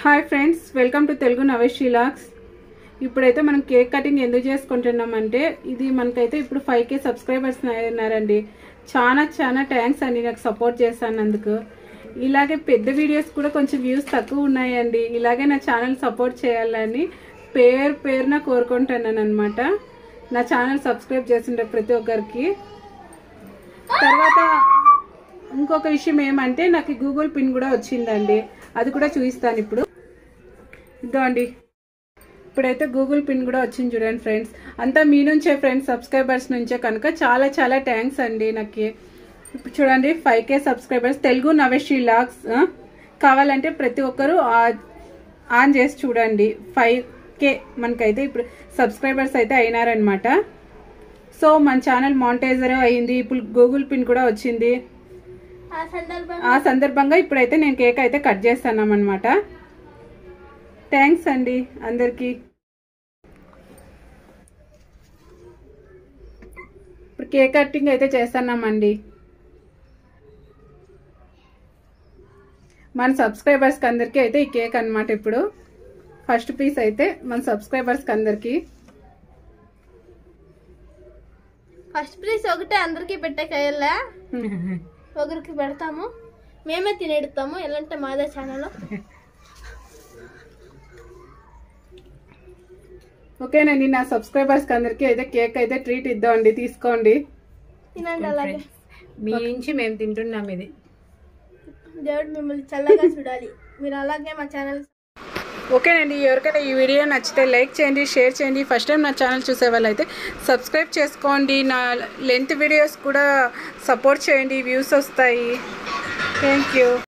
hi friends welcome to Telugu Navesh vlogs ఇప్పుడైతే మనం cake cutting ఎందుకు చేసుకుంటున్నామంటే ఇది మనకైతే ఇప్పుడు ఫైవ్ కే సబ్స్క్రైబర్స్ ఉన్నారండి చాలా చాలా థ్యాంక్స్ అండి నాకు సపోర్ట్ చేస్తానందుకు ఇలాగే పెద్ద వీడియోస్ కూడా కొంచెం వ్యూస్ తక్కువ ఉన్నాయండి ఇలాగే నా ఛానల్ సపోర్ట్ చేయాలని పేరు పేరున కోరుకుంటున్నాను అనమాట నా ఛానల్ సబ్స్క్రైబ్ చేసిండే ప్రతి ఒక్కరికి తర్వాత ఇంకొక విషయం ఏమంటే నాకు గూగుల్ పిన్ కూడా వచ్చిందండి అది కూడా చూపిస్తాను ఇప్పుడు ఇదో అండి ఇప్పుడైతే గూగుల్ పిన్ కూడా వచ్చింది చూడండి ఫ్రెండ్స్ అంతా మీ నుంచే ఫ్రెండ్స్ సబ్స్క్రైబర్స్ నుంచే కనుక చాలా చాలా థ్యాంక్స్ అండి నాకు ఇప్పుడు చూడండి five K subscribers Telugu Navesh vlogs కావాలంటే ప్రతి ఒక్కరూ ఆ- ఆన్ చేసి చూడండి ఫైవ్ కే మనకైతే ఇప్పుడు సబ్స్క్రైబర్స్ అయితే అయినారనమాట సో మన ఛానల్ మానిటైజర్ అయింది ఇప్పుడు గూగుల్ పిన్ కూడా వచ్చింది ఆ సందర్భంగా ఆ సందర్భంగా ఇప్పుడైతే నేను కేక్ అయితే కట్ చేస్తున్నాం అనమాట థ్యాంక్స్ అండి అందరికి ఇప్పుడు కేక్ కటింగ్ అయితే చేస్తున్నామండి మన సబ్స్క్రైబర్స్కి అందరికీ అయితే ఈ కేక్ అన్నమాట ఇప్పుడు ఫస్ట్ పీస్ అయితే మన సబ్స్క్రైబర్స్కి అందరికీ ఫస్ట్ ప్రైజ్ ఒకటే అందరికి పెట్టకయ్యలా ఒకరికి పెడతాము మేమే తినేడుతాము ఎలాంటి మాదే ఛానల్ ఓకేనండి నా సబ్స్క్రైబర్స్కి అందరికీ అయితే కేక్ అయితే ట్రీట్ ఇద్దామండి తీసుకోండి తినండి అలాగే మీ నుంచి మేము తింటున్నాం ఇది దేవుడు మిమ్మల్ని చల్లగా చూడాలి మీరు అలాగే మా ఛానల్ ఓకేనండి ఎవరికైనా ఈ వీడియో నచ్చితే లైక్ చేయండి షేర్ చేయండి ఫస్ట్ టైం నా ఛానల్ చూసే వాళ్ళైతే సబ్స్క్రైబ్ చేసుకోండి నా లెంత్ వీడియోస్ కూడా సపోర్ట్ చేయండి వ్యూస్ వస్తాయి థ్యాంక్ యూ